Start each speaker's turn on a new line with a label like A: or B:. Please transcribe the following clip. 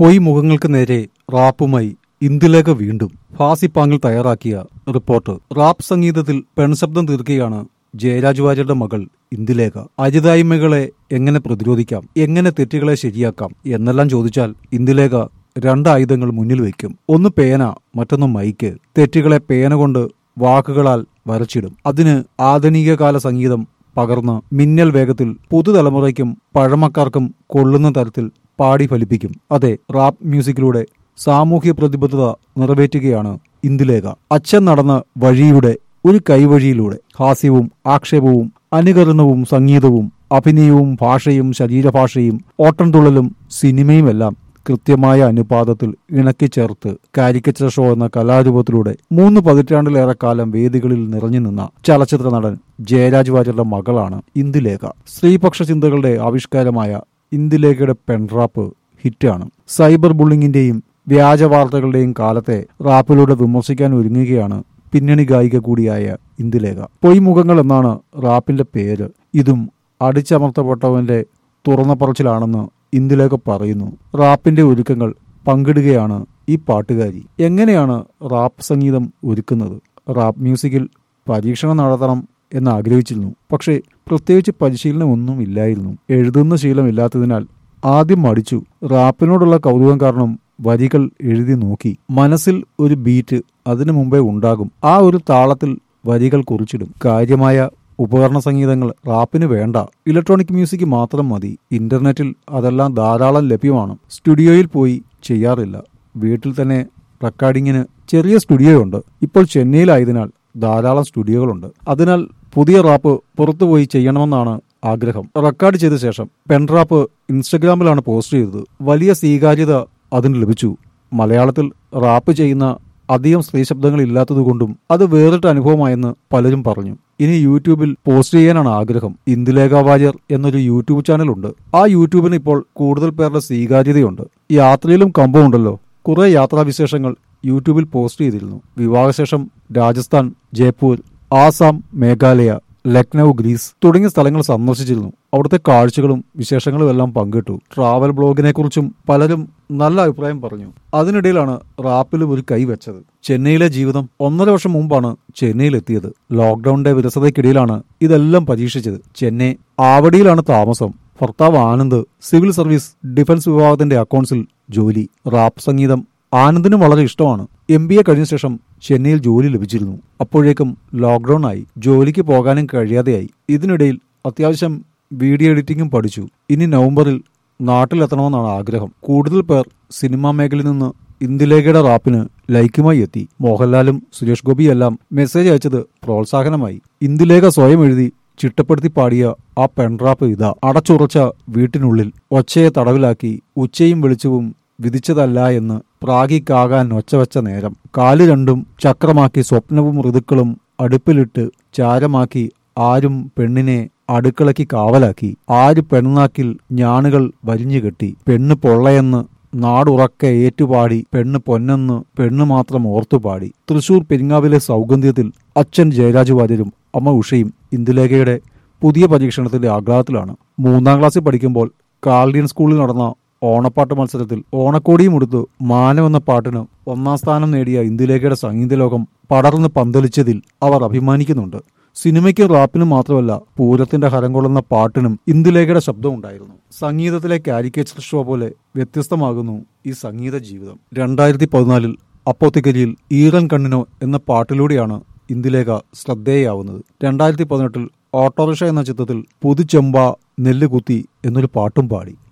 A: പൊയ് മുഖങ്ങൾക്ക് നേരെ റാപ്പുമായി ഇന്ദുലേഖ വീണ്ടും ഫാസിപ്പാങ്ങിൽ തയ്യാറാക്കിയ റിപ്പോർട്ട് റാപ്പ് സംഗീതത്തിൽ പെൺശബ്ദം തീർക്കുകയാണ് ജയരാജ് വാര്യരുടെ മകൾ ഇന്ദുലേഖ അരുതായ്മകളെ എങ്ങനെ പ്രതിരോധിക്കാം എങ്ങനെ തെറ്റുകളെ ശരിയാക്കാം എന്നെല്ലാം ചോദിച്ചാൽ ഇന്ദുലേഖ രണ്ട് ആയുധങ്ങൾ മുന്നിൽ വയ്ക്കും ഒന്ന് പേന മറ്റൊന്ന് മൈക്ക് തെറ്റുകളെ പേന കൊണ്ട് വാക്കുകളാൽ വരച്ചിടും അതിന് ആധുനിക കാല സംഗീതം പകർന്ന് മിന്നൽ വേഗത്തിൽ പുതുതലമുറയ്ക്കും പഴമക്കാർക്കും കൊള്ളുന്ന തരത്തിൽ പാടി ഫലിപ്പിക്കും അതെ റാപ്പ് മ്യൂസിക്കിലൂടെ സാമൂഹ്യ പ്രതിബദ്ധത നിറവേറ്റുകയാണ് ഇന്ദുലേഖ അച്ഛൻ നടന്ന വഴിയുടെ ഒരു കൈവഴിയിലൂടെ ഹാസ്യവും ആക്ഷേപവും അനുകരണവും സംഗീതവും അഭിനയവും ഭാഷയും ശരീരഭാഷയും ഓട്ടംതുള്ളലും സിനിമയുമെല്ലാം കൃത്യമായ അനുപാതത്തിൽ ഇണക്കിച്ചേർത്ത് കാരിക്കച്ചർ ഷോ എന്ന കലാരൂപത്തിലൂടെ മൂന്ന് പതിറ്റാണ്ടിലേറെ കാലം വേദികളിൽ നിറഞ്ഞു നിന്ന ചലച്ചിത്ര നടൻ ജയരാജ് വാര്യരുടെ മകളാണ് ഇന്ദുലേഖ സ്ത്രീപക്ഷ ചിന്തകളുടെ ആവിഷ്കാരമായ ഇന്ദുലേഖയുടെ പെൺറാപ്പ് ഹിറ്റാണ് സൈബർ ബുള്ളിങ്ങിന്റെയും വ്യാജ വാർത്തകളുടെയും കാലത്തെ റാപ്പിലൂടെ വിമർശിക്കാൻ ഒരുങ്ങുകയാണ് പിന്നണി ഗായിക കൂടിയായ ഇന്ദുലേഖ പൊയ്മുഖങ്ങൾ എന്നാണ് റാപ്പിന്റെ പേര് ഇതും അടിച്ചമർത്തപ്പെട്ടവന്റെ തുറന്ന പറച്ചിലാണെന്ന് ഇന്ദുലേഖ പറയുന്നു റാപ്പിന്റെ ഒരുക്കങ്ങൾ പങ്കിടുകയാണ് ഈ പാട്ടുകാരി എങ്ങനെയാണ് റാപ്പ് സംഗീതം ഒരുക്കുന്നത് റാപ്പ് മ്യൂസിക്കിൽ പരീക്ഷണം നടത്തണം എന്ന് ആഗ്രഹിച്ചിരുന്നു പക്ഷേ പ്രത്യേകിച്ച് പരിശീലനം ഒന്നും ഇല്ലായിരുന്നു എഴുതുന്ന ശീലമില്ലാത്തതിനാൽ ആദ്യം മടിച്ചു റാപ്പിനോടുള്ള കൗതുകം കാരണം വരികൾ എഴുതി നോക്കി മനസ്സിൽ ഒരു ബീറ്റ് അതിനു മുമ്പേ ഉണ്ടാകും ആ ഒരു താളത്തിൽ വരികൾ കുറിച്ചിടും കാര്യമായ ഉപകരണ സംഗീതങ്ങൾ റാപ്പിന് വേണ്ട ഇലക്ട്രോണിക് മ്യൂസിക് മാത്രം മതി ഇന്റർനെറ്റിൽ അതെല്ലാം ധാരാളം ലഭ്യമാണ് സ്റ്റുഡിയോയിൽ പോയി ചെയ്യാറില്ല വീട്ടിൽ തന്നെ റെക്കോർഡിങ്ങിന് ചെറിയ സ്റ്റുഡിയോ ഉണ്ട് ഇപ്പോൾ ചെന്നൈയിലായതിനാൽ ധാരാളം സ്റ്റുഡിയോകളുണ്ട് അതിനാൽ പുതിയ റാപ്പ് പുറത്തുപോയി ചെയ്യണമെന്നാണ് ആഗ്രഹം റെക്കോർഡ് ചെയ്ത ശേഷം പെൺറാപ്പ് ഇൻസ്റ്റഗ്രാമിലാണ് പോസ്റ്റ് ചെയ്തത് വലിയ സ്വീകാര്യത അതിന് ലഭിച്ചു മലയാളത്തിൽ റാപ്പ് ചെയ്യുന്ന അധികം സ്ത്രീ ശബ്ദങ്ങൾ ഇല്ലാത്തതുകൊണ്ടും അത് വേറിട്ട അനുഭവമായെന്ന് പലരും പറഞ്ഞു ഇനി യൂട്യൂബിൽ പോസ്റ്റ് ചെയ്യാനാണ് ആഗ്രഹം ഇന്ദുലേഖ വാര്യർ എന്നൊരു യൂട്യൂബ് ചാനലുണ്ട് ആ യൂട്യൂബിന് ഇപ്പോൾ കൂടുതൽ പേരുടെ സ്വീകാര്യതയുണ്ട് യാത്രയിലും കമ്പമുണ്ടല്ലോ കുറെ യാത്രാവിശേഷങ്ങൾ യൂട്യൂബിൽ പോസ്റ്റ് ചെയ്തിരുന്നു വിവാഹശേഷം രാജസ്ഥാൻ ജയ്പൂർ ആസാം മേഘാലയ ലക്നൌ ഗ്രീസ് തുടങ്ങിയ സ്ഥലങ്ങൾ സന്ദർശിച്ചിരുന്നു അവിടുത്തെ കാഴ്ചകളും വിശേഷങ്ങളും എല്ലാം പങ്കിട്ടു ട്രാവൽ ബ്ലോഗിനെ കുറിച്ചും പലരും നല്ല അഭിപ്രായം പറഞ്ഞു അതിനിടയിലാണ് റാപ്പിലും ഒരു കൈ വെച്ചത് ചെന്നൈയിലെ ജീവിതം ഒന്നര വർഷം മുമ്പാണ് ചെന്നൈയിലെത്തിയത് ലോക്ഡൌണിന്റെ വിരസതയ്ക്കിടയിലാണ് ഇതെല്ലാം പരീക്ഷിച്ചത് ചെന്നൈ ആവടിയിലാണ് താമസം ഭർത്താവ് ആനന്ദ് സിവിൽ സർവീസ് ഡിഫൻസ് വിഭാഗത്തിന്റെ അക്കൗണ്ട്സിൽ ജോലി റാപ്പ് സംഗീതം ആനന്ദിനും വളരെ ഇഷ്ടമാണ് എം ബി എ കഴിഞ്ഞ ശേഷം ചെന്നൈയിൽ ജോലി ലഭിച്ചിരുന്നു അപ്പോഴേക്കും ലോക്ക്ഡൌൺ ആയി ജോലിക്ക് പോകാനും കഴിയാതെയായി ഇതിനിടയിൽ അത്യാവശ്യം വീഡിയോ എഡിറ്റിംഗും പഠിച്ചു ഇനി നവംബറിൽ നാട്ടിലെത്തണമെന്നാണ് ആഗ്രഹം കൂടുതൽ പേർ സിനിമാ മേഖലയിൽ നിന്ന് ഇന്ദുലേഖയുടെ റാപ്പിന് ലൈക്കുമായി എത്തി മോഹൻലാലും സുരേഷ് ഗോപിയെല്ലാം മെസ്സേജ് അയച്ചത് പ്രോത്സാഹനമായി ഇന്ദുലേഖ സ്വയം എഴുതി ചിട്ടപ്പെടുത്തി പാടിയ ആ പെൺറാപ്പ് ഇതാ അടച്ചുറച്ച വീട്ടിനുള്ളിൽ ഒച്ചയെ തടവിലാക്കി ഉച്ചയും വെളിച്ചവും വിധിച്ചതല്ല എന്ന് പ്രാഗിക്കാകാൻ ഒച്ചവെച്ച നേരം കാല് രണ്ടും ചക്രമാക്കി സ്വപ്നവും ഋതുക്കളും അടുപ്പിലിട്ട് ചാരമാക്കി ആരും പെണ്ണിനെ അടുക്കളയ്ക്ക് കാവലാക്കി ആര് പെണ്ണാക്കിൽ ഞാണുകൾ വരിഞ്ഞുകെട്ടി പെണ്ണ് പൊള്ളയെന്ന് നാടുറക്കെ ഏറ്റുപാടി പെണ്ണ് പൊന്നെന്ന് പെണ്ണ് മാത്രം ഓർത്തുപാടി തൃശൂർ പെരിങ്ങാവിലെ സൗഗന്ധ്യത്തിൽ അച്ഛൻ ജയരാജ് വാര്യരും അമ്മ ഉഷയും ഇന്ദുലേഖയുടെ പുതിയ പരീക്ഷണത്തിന്റെ ആഘാതത്തിലാണ് മൂന്നാം ക്ലാസ്സിൽ പഠിക്കുമ്പോൾ കാർഡിയൻ സ്കൂളിൽ നടന്ന ഓണപ്പാട്ട് മത്സരത്തിൽ ഓണക്കോടിയും എടുത്ത് മാനം എന്ന പാട്ടിന് ഒന്നാം സ്ഥാനം നേടിയ ഇന്ദുലേഖയുടെ സംഗീത ലോകം പടർന്ന് പന്തലിച്ചതിൽ അവർ അഭിമാനിക്കുന്നുണ്ട് സിനിമയ്ക്കും റാപ്പിനും മാത്രമല്ല പൂരത്തിന്റെ ഹരം കൊള്ളുന്ന പാട്ടിനും ഇന്ദുലേഖയുടെ ശബ്ദമുണ്ടായിരുന്നു സംഗീതത്തിലെ കാരിക്കേച്ചർ ഷോ പോലെ വ്യത്യസ്തമാകുന്നു ഈ സംഗീത ജീവിതം രണ്ടായിരത്തി പതിനാലിൽ അപ്പോത്തിക്കരിയിൽ ഈറൻ കണ്ണിനോ എന്ന പാട്ടിലൂടെയാണ് ഇന്ദുലേഖ ശ്രദ്ധേയാവുന്നത് രണ്ടായിരത്തി പതിനെട്ടിൽ ഓട്ടോറിക്ഷ എന്ന ചിത്രത്തിൽ പുതുചെമ്പ നെല്ലുകുത്തി എന്നൊരു പാട്ടും പാടി